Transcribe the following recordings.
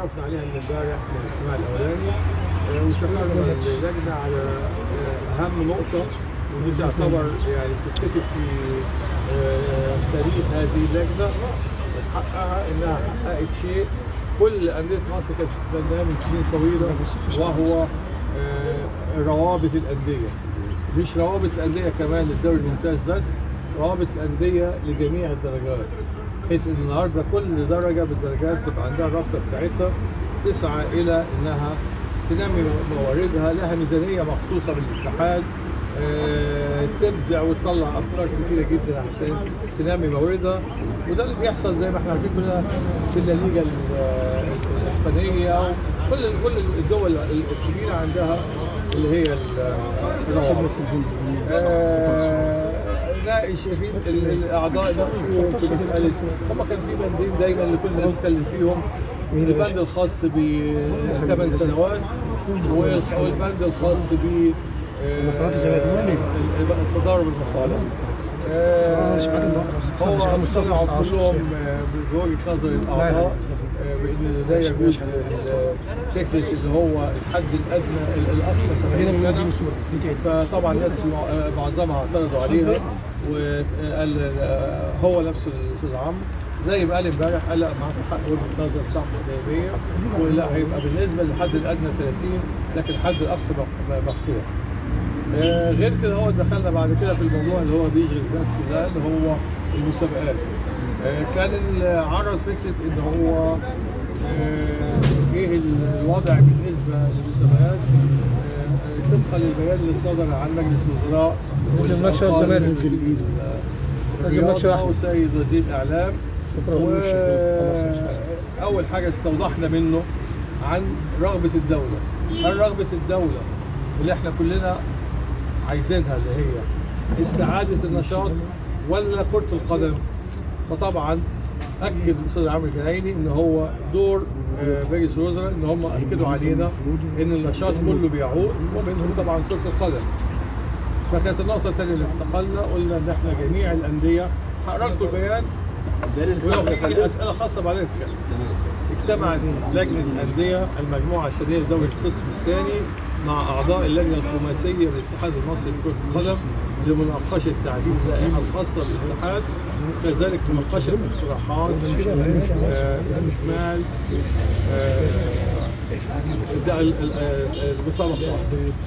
اتعرفنا عليها من امبارح من الاجتماع الاولاني آه، وشكرنا اللجنه على آه، اهم نقطه ودي تعتبر يعني تتكتب في آه، تاريخ هذه اللجنه حقها انها حققت شيء كل انديه مصر كانت بتتمناه من سنين طويله وهو آه، روابط الانديه مش روابط الانديه كمان للدوري الممتاز بس روابط الانديه لجميع الدرجات بحيث ان النهارده كل درجه بالدرجات تبقى عندها الرابطه بتاعتها تسعى الى انها تنمي مواردها لها ميزانيه مخصوصه بالاتحاد آه، تبدع وتطلع افكار كتيره جدا عشان تنمي مواردها وده اللي بيحصل زي ما احنا عارفين كلنا في الليجا ال- الاسبانيه وكل كل الدول الكبيره عندها اللي هي ال- الروابط. آه، ناقش في ال- الاعضاء ناقشوا في مساله هم كان في بندين دايما اللي كل الناس بتتكلم فيهم البند الخاص بثمان سنوات والخ- والبند الخاص ب آه، التضارب المصالح آه، هو طلعوا كلهم آه، بوجهه نظر الاعضاء آه، بان ده يجوز ال- فكره اللي هو الحد الادنى ال- الاقصى 70 سنه فطبعا الناس مع- معظمها اعترضوا عليها وقال آه، هو نفسه الاستاذ عمرو زي ما قال امبارح قال لا معاك حق وجهه نظر صح 100% ولا هيبقى بالنسبه للحد الادنى 30 لكن الحد الاقصى مف- مفتوح. آه، غير كده هو دخلنا بعد كده في الموضوع اللي هو بيشغل الناس كلها اللي هو المسابقات. آه، كان عرض فكره ان هو آه، ايه الوضع بالنسبه للمسابقات آه، آه، طبقا للبيان اللي صدر عن مجلس الوزراء لازم ماتش الزمالك ينزل ايده لازم ماتش واحد. وسيد وزير الاعلام شكرا و- لله. اول حاجه استوضحنا منه عن رغبه الدوله هل رغبه الدوله اللي احنا كلنا عايزينها اللي هي استعاده النشاط ولا كره القدم فطبعا اكد الاستاذ عمرو الجنايني ان هو دور آه، مجلس الوزراء ان هم اكدوا علينا ان النشاط كله بيعود ومنهم طبعا كره القدم فكانت النقطه الثانيه اللي انتقلنا قلنا ان احنا جميع الانديه حركت البيان ولو في اسئله خاصه بعدين نتكلم اجتمعت لجنه الانديه المجموعه السنيه لدوري القسم الثاني مع اعضاء اللجنه الخماسيه بالاتحاد المصري لكره القدم لمناقشه تعديل اللائحه الخاصه بالاتحاد كذلك مناقشه اقتراحات آه، استكمال آه، ابداء ال- ال- آه، المسابقه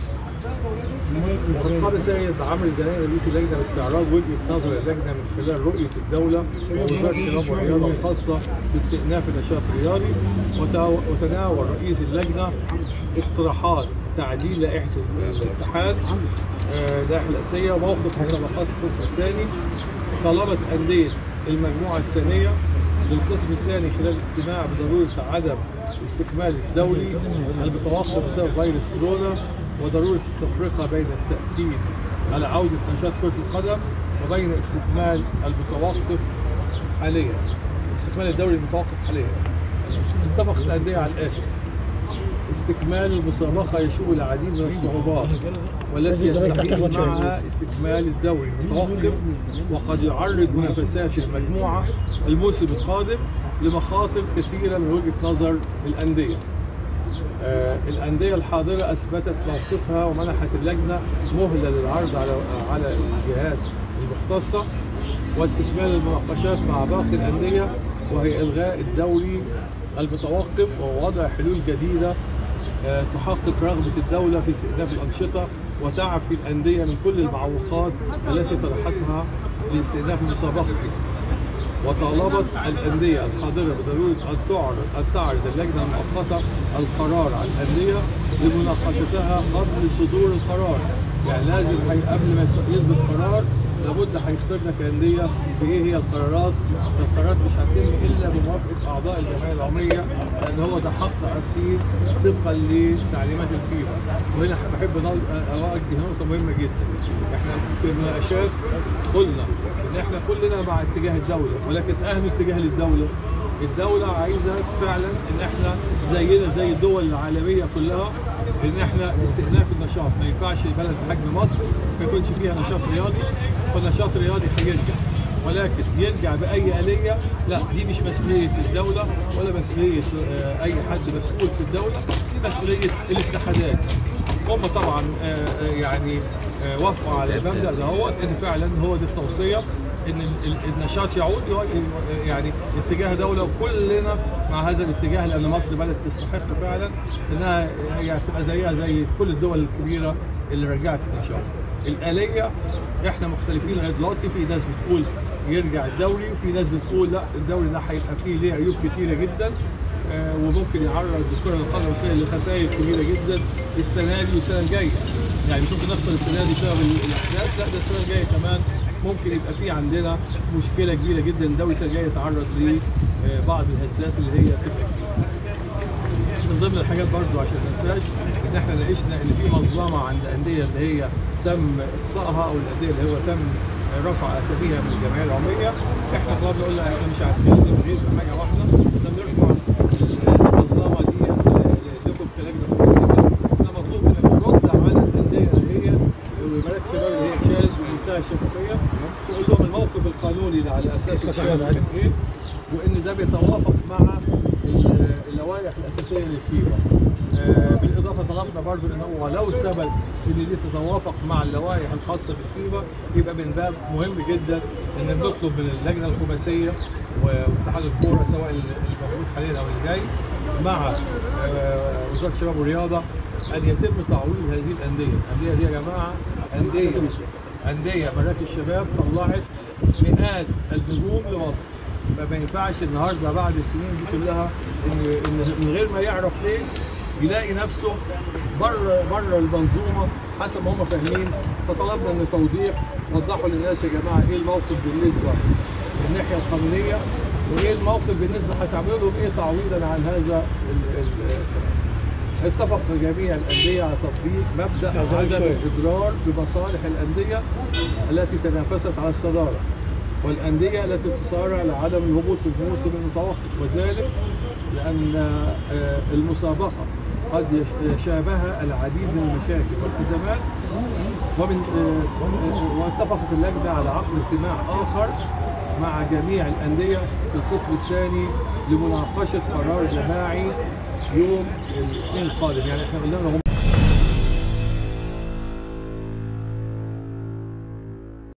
وقد قام سيد عمرو الجناني رئيس اللجنه باستعراض وجهه نظر اللجنه من خلال رؤيه الدوله ووزاره الشباب والرياضه الخاصه باستئناف النشاط الرياضي وتاو- وتناول رئيس اللجنه اقتراحات تعديل لائحه الاتحاد آه، اللائحه الاساسيه وموقف مسابقات القسم الثاني طلبت انديه المجموعه الثانيه للقسم الثاني خلال الاجتماع بضروره عدم استكمال الدوري المتوقف بسبب فيروس كورونا وضروره التفرقه بين التاكيد على عوده نشاط كره القدم وبين استكمال المتوقف حاليا استكمال الدوري المتوقف حاليا اتفقت الانديه على الاتي استكمال المسابقة يشوب العديد من الصعوبات والتي يستحيل معها استكمال الدوري المتوقف وقد يعرض منافسات المجموعة الموسم القادم لمخاطر كثيرة من وجهة نظر الأندية آه، الأندية الحاضرة أثبتت موقفها ومنحت اللجنة مهلة للعرض على على الجهات المختصة واستكمال المناقشات مع باقي الأندية وهي إلغاء الدوري المتوقف ووضع حلول جديدة آه، تحقق رغبة الدولة في استئناف الأنشطة وتعفي الأندية من كل المعوقات التي طرحتها لاستئناف المسابقة وطالبت الأندية الحاضرة بضرورة أن تعرض أن تعرض اللجنة المؤقتة القرار على الأندية لمناقشتها قبل صدور القرار يعني لازم هي- قبل ما يصدر القرار لابد هيخبرنا كأندية بإيه هي القرارات القرارات مش هتتم إلا بموافقة أعضاء الجمعية العمومية لأن هو ده حق أصيل طبقا لتعليمات الفيفا وهنا بحب نو- أوجه نقطة مهمة جدا احنا في المناقشات قلنا ان احنا كلنا مع اتجاه الدولة ولكن اهم اتجاه للدولة الدولة عايزة فعلا ان احنا زينا زي الدول العالمية كلها ان احنا استئناف النشاط ما ينفعش بلد بحجم مصر ما يكونش فيها نشاط رياضي فالنشاط الرياضي هيرجع ولكن يرجع باي اليه لا دي مش مسؤوليه الدوله ولا مسؤوليه آه، اي حد مسؤول في الدوله دي مسؤوليه الاتحادات هم طبعا آه، آه، يعني آه، وافقوا على المبدا ده هو ان فعلا هو دي التوصيه ان ال- ال- النشاط يعود يو- يعني اتجاه دوله وكلنا مع هذا الاتجاه لان مصر بلد تستحق فعلا انها يعني تبقى زيها زي كل الدول الكبيره اللي رجعت النشاط. الاليه احنا مختلفين لغايه دلوقتي في ناس بتقول يرجع الدوري وفي ناس بتقول لا الدوري ده هيبقى فيه ليه عيوب كتيره جدا آه، وممكن يعرض الكره القدم المصريه لخسائر كبيره جدا السنه دي والسنه الجايه يعني مش ممكن نخسر السنه دي بسبب ال- الاحداث لا ده السنه الجايه كمان ممكن يبقى في عندنا مشكله كبيره جدا الدوري السنه الجايه يتعرض لبعض الهزات اللي هي تبقى كتير. من ضمن الحاجات برضو عشان ما ننساش ان احنا ناقشنا ان في مظلمه عند انديه اللي هي تم اقصائها او الانديه اللي هو تم رفع اساميها من الجمعيه العموميه احنا طلبنا قلنا احنا مش عارفين غير في حاجه واحده لم نرفع المظلمه دي لكم كلجنه مؤسسه احنا مطلوب انك ترد على الانديه اللي هي ومراكز الشباب اللي هي اتشالت بمنتهى الشفافيه تقول لهم الموقف القانوني اللي على اساسه اتشال كان ايه وان ده بيتوافق مع ال- اللوائح الاساسيه للفيفا آه، بالاضافه طلبنا برضو ان هو لو ثبت ان دي تتوافق مع اللوائح الخاصه بالفيفا يبقى من باب مهم جدا ان نطلب من اللجنه الخماسيه واتحاد الكوره سواء اللي موجود حاليا او اللي جاي مع آه، وزاره الشباب والرياضه ان يتم تعويض هذه الانديه، الانديه دي يا جماعه انديه انديه مراكز الشباب طلعت مئات النجوم لمصر فما ينفعش النهارده بعد السنين دي كلها ان ان من غير ما يعرف ليه يلاقي نفسه بره بره المنظومه حسب ما هم فاهمين فطلبنا ان توضيح وضحوا للناس يا جماعه ايه الموقف بالنسبه للناحيه القانونيه وايه الموقف بالنسبه هتعملوا لهم ايه تعويضا عن هذا ال- ال- اتفق جميع الانديه على تطبيق مبدا عدم الاضرار بمصالح الانديه التي تنافست على الصداره والانديه التي تصارع لعدم الهبوط في الموسم المتوقف وذلك لان آه، المسابقه قد يش- شابها العديد من المشاكل والازمات ومن آه، آه، واتفقت اللجنه على عقد اجتماع اخر مع جميع الانديه في القسم الثاني لمناقشه قرار جماعي يوم الاثنين القادم يعني احنا قلنا لهم